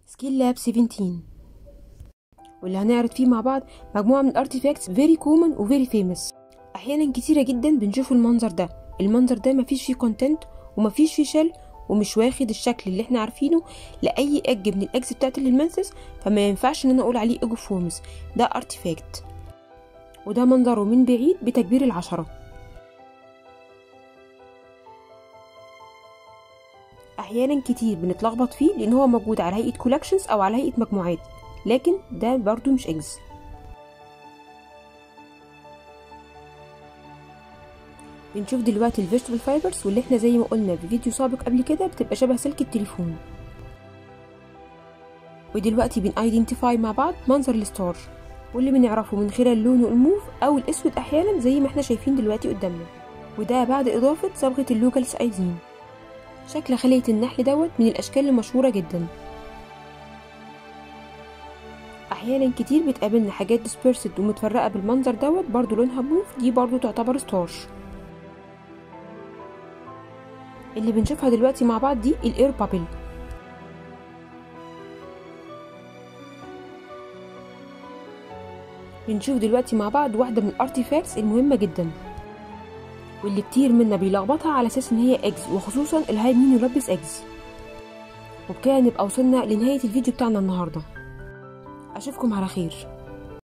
سكيل لاب 17 واللي هنعرض فيه مع بعض مجموعة من الارتيفاكتس فيري كومن وفيري فيمس احيانا كتيرة جدا بنشوف المنظر ده المنظر ده مفيش فيه كونتنت ومفيش فيه شل ومش واخد الشكل اللي احنا عارفينه لاي اج من الاجز بتاعت الهلمنثس فما ينفعش ان انا اقول عليه ايجو فورمز ده ارتيفاكت وده منظره من بعيد بتكبير العشرة احيانا كتير بنتلخبط فيه لان هو موجود على هيئه كولكشنز او على هيئه مجموعات لكن ده برضو مش اجز بنشوف دلوقتي الفيجيتابل فايبرز واللي احنا زي ما قلنا في فيديو سابق قبل كده بتبقى شبه سلك التليفون ودلوقتي بنايدنتيفاي مع بعض منظر الستار واللي بنعرفه من خلال لونه الموف او الاسود احيانا زي ما احنا شايفين دلوقتي قدامنا وده بعد اضافه صبغه اللوكالس ايزين شكل خلية النحل دوت من الأشكال المشهورة جدا أحيانا كتير بتقابلنا حاجات dispersed ومتفرقة بالمنظر دوت برضو لونها موف دي برضو تعتبر ستارش اللي بنشوفها دلوقتي مع بعض دي الاير بابل بنشوف دلوقتي مع بعض واحدة من الارتيفاكتس المهمة جدا واللي كتير منا بيلخبطها على اساس ان هي اجز وخصوصا الهاي مين يلبس اجز وبكده نبقى وصلنا لنهاية الفيديو بتاعنا النهاردة اشوفكم على خير